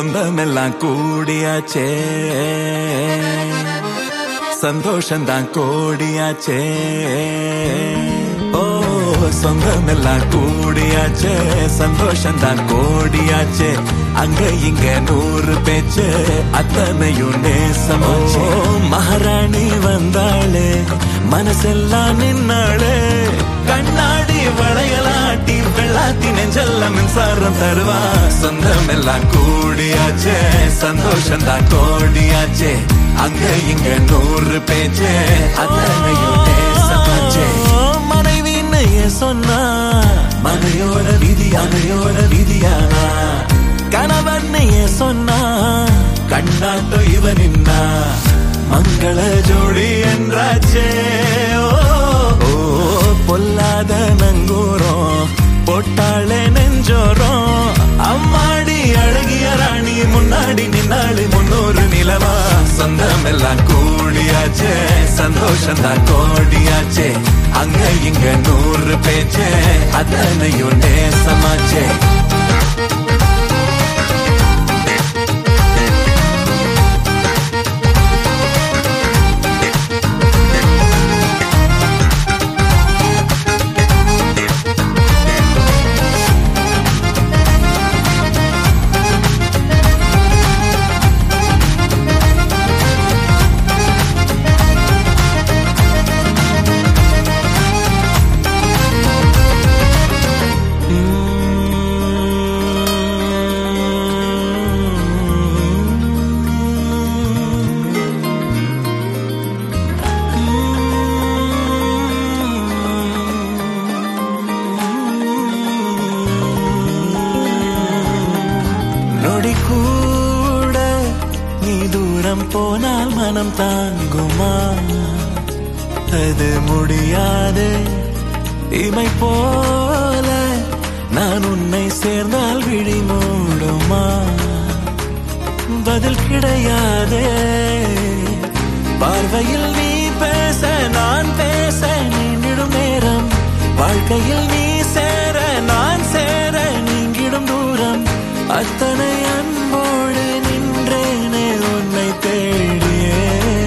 சொந்தமெல்லாம் கூடியாச்சே சந்தோஷந்தான் கோடியாச்சே ஓ சொந்தமெல்லாம் கூடியாச்சே சந்தோஷந்தான் கோடியாச்சே அங்க இங்க நூறு பேச்சு அத்தனையும் நேசமாச்சே மகாராணி வந்தாளே மனசெல்லாம் நின்னாளே கண்ணாடி வளையலாட்டி வெள்ளாத்தி நெஞ்செல்ல மின்சாரம் தருவா சொந்தம் எல்லாம் கூடியாச்சே சந்தோஷம் தான் கோடியாச்சே அங்க இங்க நூறு பேச்சே அத்தனையும் நேசமாச்சே மனைவின்னு ஏன் சொன்னா மனையோட விதி அனையோட விதியானா கணவன் ஏன் சொன்னா கண்ணாட்டோ இவன் நின்னா மங்கள ஜோடி என்றாச்சே ஓ, ஓ பொல்லாத நங்கூரம் போட்டாளே நெஞ்சோரம் அம்மாடி அழகிய ராணி முன்னாடி நின்னாளி முன்னூறு நிலவா சொந்தம் எல்லாம் கூடியாச்சே சந்தோஷம் தான் கோடியாச்சே அங்க இங்க நூறு பேச்சே அத்தனையும் நேசமாச்சே நொடி கூட நீ தூரம் போனால் மனம் தாங்குமா அது முடியாது இமை போல நான் உன்னை சேர்ந்தால் விழி மூடுமா பதில் கிடையாதே பார்வையில் நீ பேச நான் பேச நீண்டிடும் நேரம் வாழ்க்கையில் நீ சேர நான் சேர நீங்கிடும் தூரம் அத்தனை அன்போடு நின்றேனே உன்னை தேடியே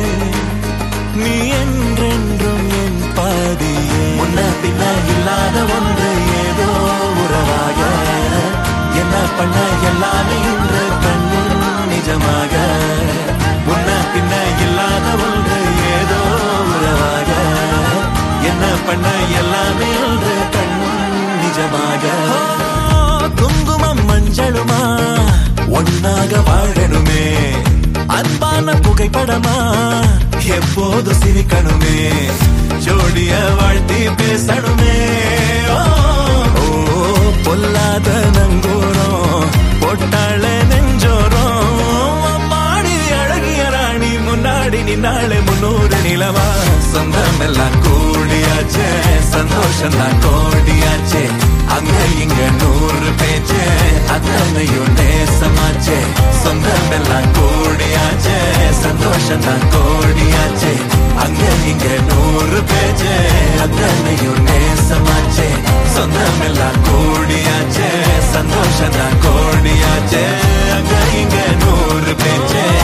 நீ என்றென்றும் என் பாதியே முன்ன பின்ன இல்லாத ஒன்று ஏதோ உறவாக என்ன பண்ண எல்லாமே இன்று கண்ணில் நிஜமாக முன்ன பின்ன இல்லாத ஒன்று ஏதோ உறவாக என்ன பண்ண எல்லாமே இன்று கண்ணில் நிஜமாக குங்குமம் மஞ்சளுமா ஒன்னாக வாழணுமே அன்பான புகைப்படமா எப்போது சிரிக்கணுமே ஜோடிய வாழ்த்தி பேசணுமே ஓ, ஓ பொல்லாத நங்கூரம் பொட்டாள நெஞ்சோரம் அம்மாடி அழகிய ராணி முன்னாடி நின்னாளே முன்னூறு நிலவா சொந்தம் எல்லாம் கூடியாச்சே சந்தோஷம் தான் கோடியாச்சே அங்க இங்க நூறு பேச்சே அத்தனையும் நேசமாச்சே சொந்தம் எல்லாம் கூடியாச்சே சந்தோஷம் தான் கோடியாச்சே அங்க இங்க நூறு பேச்சே அத்தனையும் நேசமாச்சே சொந்தம் எல்லாம் கூடியாச்சே சந்தோஷம் தான் கோடியாச்சே அங்க இங்க நூறு பேச்சே